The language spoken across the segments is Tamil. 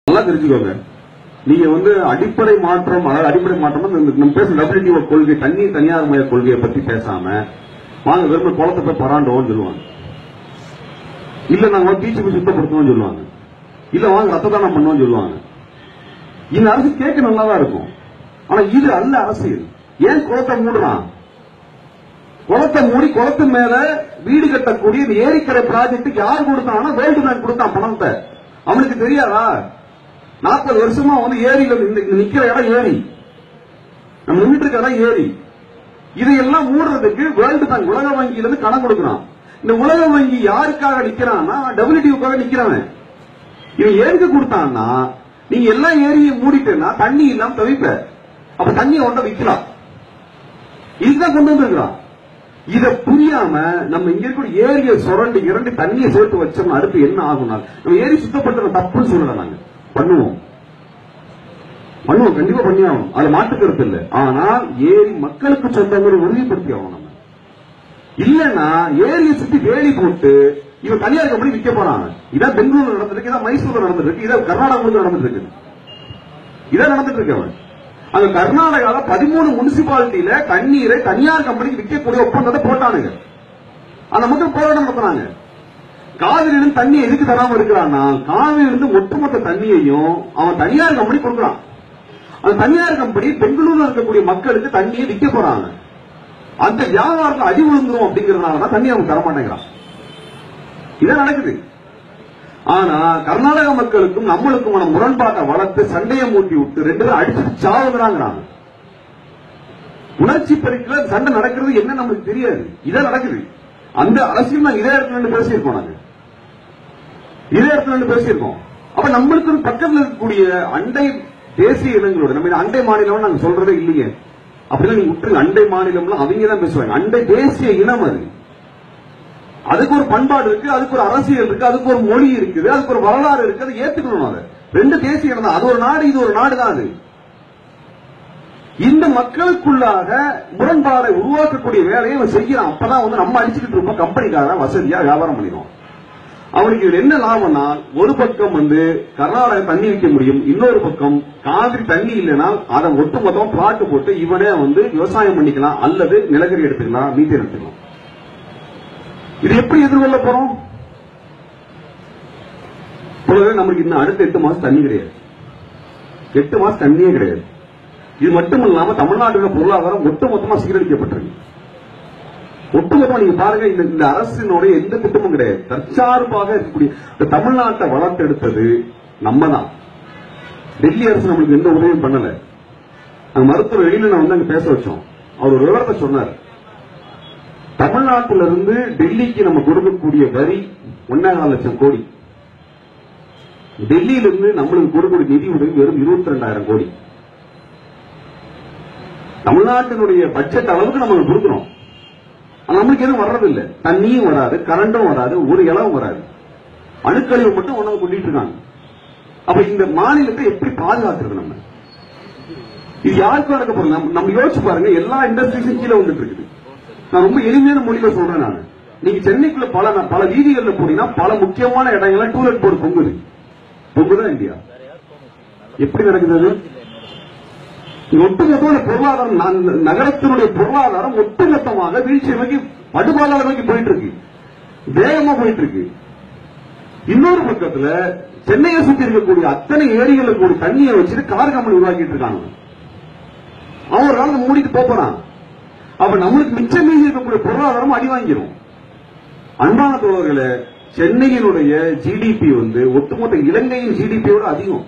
நல்லா தெரிஞ்சுக்கோங்க நீங்க வந்து அடிப்படை மாற்றம் அதாவது அடிப்படை மாற்றம் நம்ம பேசுற டபிள்யூடிஓ கொள்கை தண்ணீர் தனியார் மய கொள்கையை பத்தி பேசாம வாங்க வெறும் குளத்தை போய் பராண்டோம்னு சொல்லுவாங்க இல்ல நாங்க வந்து பீச்சு போய் சுத்தப்படுத்துவோம்னு சொல்லுவாங்க இல்ல வாங்க ரத்த தானம் பண்ணுவோம்னு சொல்லுவாங்க இந்த அரசு கேட்க நல்லாதான் இருக்கும் ஆனா இது அல்ல அரசியல் ஏன் குளத்தை மூடுறான் குளத்தை மூடி குளத்து மேல வீடு கட்டக்கூடிய இந்த ஏரிக்கரை ப்ராஜெக்ட்டுக்கு யார் கொடுத்தான்னா வேர்ல்டு பேங்க் கொடுத்தான் பணத்தை அவனுக்கு தெரியாதா நாற்பது வருஷமா வந்து ஏரியில இந்த- இந்த நிக்கிற இடம் ஏரி நம்ம நின்றுட்டு இருக்க இடம் ஏரி இதையெல்லாம் மூடுறதுக்கு வேர்ல்டு பேங்க் உலக வங்கியில இருந்து கடன் கொடுக்குறான் இந்த உலக வங்கி யாருக்காக நிக்கிறான்னா டபிள்யூடியூக்காக நிக்கிறவன் இவன் ஏரிக்கு கொடுத்தான்னா நீங்க எல்லா ஏரியும் மூடிட்டேன்னா தண்ணி இல்லாம தவிப்ப அப்ப தண்ணியை ஒன்றை விக்கலாம் இதுதான் கொண்டு வந்திருக்கிறான் இத புரியாம நம்ம இங்க இருக்கிற ஏரியை சுரண்டி இரண்டு தண்ணியை சேர்த்து வச்சோம்னா அடுத்து என்ன ஆகும்னா நம்ம ஏரி சுத்தப்படுத்துற தப்புன்னு சொல்லல நாங்க பண்ணுவோம் பண்ணுவோம் கண்டிப்பா பண்ணி ஆகணும் அது மாற்று கருத்து இல்ல ஆனால் ஏரி மக்களுக்கு சொந்தங்கிற உறுதிப்படுத்தி ஆகணும் நம்ம இல்லன்னா ஏரியை சுத்தி வேலி போட்டு இவன் தனியார் கம்பெனி விற்க போறாங்க இதான் பெங்களூர்ல நடந்திருக்கு இதான் மைசூர்ல நடந்திருக்கு இதான் கர்நாடகாவில் நடந்துட்டு இருக்கு இதான் நடந்துட்டு இருக்கு அவன் அங்க கர்நாடகால பதிமூணு முனிசிபாலிட்டியில தண்ணீரை தனியார் கம்பெனிக்கு விற்கக்கூடிய ஒப்பந்தத்தை போட்டானுங்க அந்த மக்கள் போராட்டம் நடத்தினாங்க காவிரியிலிருந்து தண்ணி எதுக்கு தராம இருக்கிறான்னா காவிரியிலிருந்து ஒட்டுமொத்த தண்ணியையும் அவன் தனியார் கம்பெனி கொடுக்குறான் அந்த தனியார் கம்பெனி பெங்களூர்ல இருக்கக்கூடிய மக்களுக்கு தண்ணியை விற்க போறாங்க அந்த வியாபாரத்தில் அடி விழுந்துரும் அப்படிங்கறதுனால தான் தண்ணி அவங்க தர மாட்டேங்கிறான் இதான் நடக்குது ஆனா கர்நாடக மக்களுக்கும் நம்மளுக்குமான முரண்பாட்டை வளர்த்து சண்டையை மூட்டி விட்டு ரெண்டு பேரும் அடிச்சுட்டு சாவுங்கிறாங்கிறாங்க உணர்ச்சி பெருக்கில சண்டை நடக்கிறது என்ன நமக்கு தெரியாது இதான் நடக்குது அந்த அரசியல் நாங்க இதே இடத்துல நின்று பேசியிருக்கோம் நாங்க இதே இடத்துல நின்று பேசியிருக்கோம் அப்ப நம்மளுக்கு ஒரு பக்கத்துல இருக்கக்கூடிய அண்டை தேசிய இனங்களோட நம்ம இது அண்டை மாநிலம் நாங்க சொல்றதே இல்லையே அப்படிலாம் நீங்க விட்டுருங்க அண்டை மாநிலம்லாம் அவங்க தான் பேசுவாங்க அண்டை தேசிய இனம் அது அதுக்கு ஒரு பண்பாடு இருக்கு அதுக்கு ஒரு அரசியல் இருக்கு அதுக்கு ஒரு மொழி இருக்குது அதுக்கு ஒரு வரலாறு இருக்கு அதை ஏத்துக்கணும் அதை ரெண்டு தேசிய இனம் தான் அது ஒரு நாடு இது ஒரு நாடு தான் அது இந்த மக்களுக்குள்ளாக முரண்பாடை உருவாக்கக்கூடிய வேலையை அவன் செய்யறான் அப்பதான் வந்து நம்ம அடிச்சுக்கிட்டு இருப்போம் கம்பெனிக்காரன் வசதியா வியாபாரம் பண்ணிடுவான் அவனுக்கு இதுல என்ன லாபம்னா ஒரு பக்கம் வந்து கர்நாடகா தண்ணி விற்க முடியும் இன்னொரு பக்கம் காவிரி தண்ணி இல்லைன்னா அதை ஒட்டுமொத்தம் பிளாட் போட்டு இவனே வந்து விவசாயம் பண்ணிக்கலாம் அல்லது நிலக்கரி எடுத்துக்கலாம் மீத்தேன் எடுத்துக்கலாம் இது எப்படி எதிர்கொள்ள போறோம் பொதுவே நமக்கு இன்னும் அடுத்த எட்டு மாசம் தண்ணி கிடையாது எட்டு மாசம் தண்ணியே கிடையாது இது மட்டும் இல்லாம தமிழ்நாட்டுல பொருளாதாரம் ஒட்டுமொத்தமா சீரழிக்கப்பட்டிருக்கு ஒட்டுமொத்தமா நீங்க பாருங்க இந்த இந்த அரசினுடைய எந்த திட்டமும் கிடையாது தற்சார்பாக இருக்கக்கூடிய இந்த தமிழ்நாட்டை வளர்த்தெடுத்தது நம்ம தான் டெல்லி அரசு நம்மளுக்கு எந்த உதவியும் பண்ணல அந்த மருத்துவர் வெளியில நான் வந்து அங்க பேச வச்சோம் அவர் ஒரு விவரத்தை சொன்னார் தமிழ்நாட்டில இருந்து டெல்லிக்கு நம்ம கொடுக்கக்கூடிய வரி ஒன்னே கால் லட்சம் கோடி டெல்லியில இருந்து நம்மளுக்கு கொடுக்கக்கூடிய நிதி உதவி வெறும் இருபத்தி ரெண்டாயிரம் கோடி தமிழ்நாட்டினுடைய பட்ஜெட் அளவுக்கு நம்ம கொடுக்கிறோம் ஆனா நம்மளுக்கு எதுவும் வர்றதில்லை தண்ணியும் வராது கரண்டும் வராது ஒரு இளவும் வராது அணுக்கழிவு மட்டும் உணவு கொண்டிட்டு இருக்காங்க அப்ப இந்த மாநிலத்தை எப்படி பாதுகாக்கிறது நம்ம இது யாருக்கும் நடக்க போறது நம்ம- நம்ம யோசிச்சு பாருங்க எல்லா இண்டஸ்ட்ரீஸும் கீழே வந்துட்டு இருக்குது நான் ரொம்ப எளிமையான மொழியில சொல்றேன் நான் நீங்க சென்னைக்குள்ள பல பல வீதிகள்ல போனீங்கன்னா பல முக்கியமான இடங்கள்ல டூலெட் போர்டு பொங்குது பொங்குதான் இந்தியா எப்படி நடக்குது அது இது ஒட்டுமொத்தமான பொருளாதாரம் ந- நகரத்தினுடைய பொருளாதாரம் ஒட்டுமொத்தமாக வீழ்ச்சி நோக்கி படுபாலாக நோக்கி போயிட்டு இருக்கு வேகமா போயிட்டு இருக்கு இன்னொரு பக்கத்துல சென்னையை சுத்தி இருக்கக்கூடிய அத்தனை ஏரிகளுக்கு கூடிய தண்ணியை வச்சுட்டு கார் கம்பெனி உருவாக்கிட்டு இருக்காங்க அவன் ஒரு காலத்தை மூடிட்டு போப் போறான் அப்ப நம்மளுக்கு மிச்சம் மீதி இருக்கக்கூடிய பொருளாதாரம் அடி வாங்கிரும் அன்பான தோழர்களே சென்னையினுடைய ஜிடிபி வந்து ஒட்டுமொத்த இலங்கையின் ஜிடிபியோட அதிகம்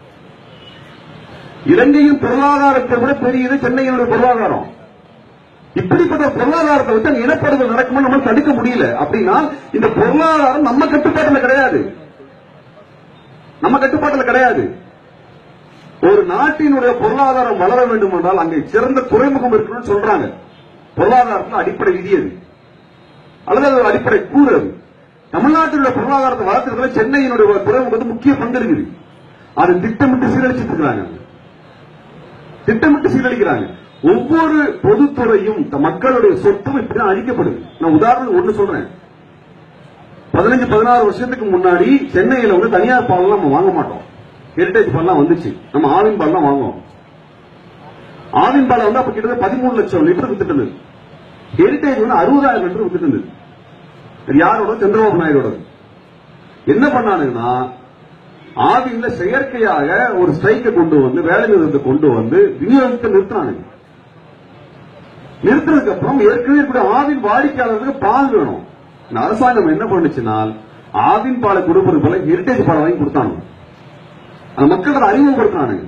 இலங்கையின் பொருளாதாரத்தை விட பெரியது சென்னையினுடைய பொருளாதாரம் இப்படிப்பட்ட பொருளாதாரத்தை வச்சு அங்க இனப்படுதல் நடக்கும்போது நம்ம தடுக்க முடியல அப்படின்னா இந்த பொருளாதாரம் நம்ம கட்டுப்பாட்டுல கிடையாது நம்ம கட்டுப்பாட்டுல கிடையாது ஒரு நாட்டினுடைய பொருளாதாரம் வளர வேண்டும் என்றால் அங்கே சிறந்த துறைமுகம் இருக்கணும்னு சொல்றாங்க பொருளாதாரத்தில் அடிப்படை விதி அது அல்லது அது ஒரு அடிப்படை கூறு அது தமிழ்நாட்டினுடைய பொருளாதாரத்தை வளர்த்துறதுல சென்னையினுடைய துறைமுகத்து முக்கிய பங்கு இருக்குது அது திட்டமிட்டு சீரழிச்சிட்டு இருக்கிறாங்க திட்டமிட்டு சீரழிக்கிறாங்க ஒவ்வொரு பொதுத்துறையும் த- மக்களுடைய சொத்தும் இப்படிதான் அழிக்கப்படுது நான் உதாரணம் ஒண்ணு சொல்றேன் பதினஞ்சு பதினாறு வருஷத்துக்கு முன்னாடி சென்னையில வந்து தனியார் பாலம் நம்ம வாங்க மாட்டோம் ஹெரிடேஜ் பால்லாம் வந்துச்சு நம்ம ஆவின் பால் தான் வாங்குவோம் ஆவின் பால் வந்து அப்ப கிட்டத்தட்ட பதிமூணு லட்சம் லிட்டர் வித்துட்டு இருந்தது ஹெரிடேஜ் வந்து அறுபதாயிரம் லிட்டர் வித்துட்டு இருந்தது இது யாரோட சந்திரபாபு நாயுடோட என்ன பண்ணானுங்கன்னா ஆவின்ல செயற்கையாக ஒரு ஸ்ட்ரைக்கை கொண்டு வந்து வேலை நிறுத்தத்தை கொண்டு வந்து விநியோகத்தை நிறுத்தினானுங்க நிறுத்தினதுக்கு அப்புறம் ஏற்கனவே இருக்கக்கூடிய ஆவின் வாடிக்கையாளர்களுக்கு பால் வேணும் இந்த அரசாங்கம் என்ன பண்ணுச்சுனால் ஆவின் பாலை கொடுப்பது போல ஹெரிடேஜ் பாலை வாங்கி கொடுத்தாங்க அந்த மக்களுக்கு அறிமுகப்படுத்தினானுங்க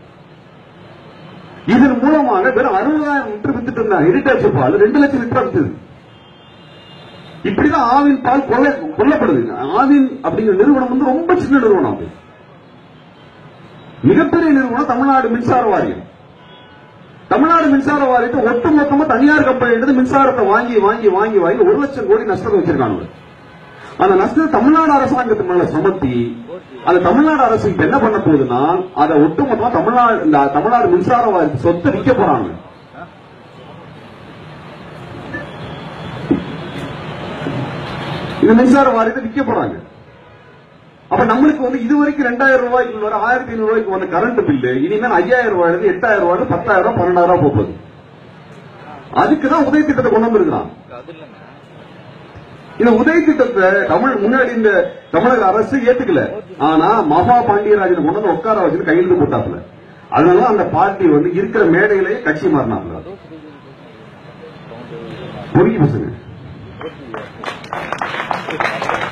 இதன் மூலமாக வெறும் அறுபதாயிரம் லிட்டர் வித்துட்டு இருந்தாங்க ஹெரிடேஜ் பால் ரெண்டு லட்சம் லிட்டர் வித்துது இப்படிதான் ஆவின் பால் கொள்ளை கொல்லப்படுது ஆவின் அப்படிங்கிற நிறுவனம் வந்து ரொம்ப சின்ன நிறுவனம் அது மிகப்பெரிய நிறுவனம் தமிழ்நாடு மின்சார வாரியம் தமிழ்நாடு மின்சார வாரியத்தை ஒட்டுமொத்தமா தனியார் கம்பெனி மின்சாரத்தை வாங்கி வாங்கி வாங்கி வாங்கி ஒரு லட்சம் கோடி நஷ்டத்தை வச்சிருக்காங்க அந்த நஷ்டத்தை தமிழ்நாடு அரசாங்கத்து மேல சுமத்தி அந்த தமிழ்நாடு அரசு இப்ப என்ன பண்ண போகுதுன்னா அதை ஒட்டுமொத்தமா தமிழ்நாடு இந்த தமிழ்நாடு மின்சார வாரியத்தை சொத்தை விற்க போறாங்க இந்த மின்சார வாரியத்தை விற்க போறாங்க அப்ப நம்மளுக்கு வந்து இது வரைக்கும் ரெண்டாயிரம் ரூபாய்க்கு வர ஆயிரத்தி ஐநூறு ரூபாய்க்கு வந்த கரண்ட் பில்லு இனிமேல் ஐயாயிரம் ரூபாயில இருந்து எட்டாயிரம் ரூபாய் பத்தாயிரம் ரூபாய் பன்னெண்டாயிரம் ரூபாய் போகுது அதுக்குதான் உதய திட்டத்தை கொண்டு வந்திருக்கிறான் அது இல்லைங்க இந்த உதய திட்டத்தை தமிழ் முன்னாடி இந்த தமிழக அரசு ஏத்துக்கல ஆனா மகா பாண்டியராஜன் கொண்டு வந்து உட்கார வச்சு கையெழுத்து போட்டாப்புல அதனால அந்த பார்ட்டி வந்து இருக்கிற மேடையிலேயே கட்சி மாறினாப்புல பொறுக்கி பசங்க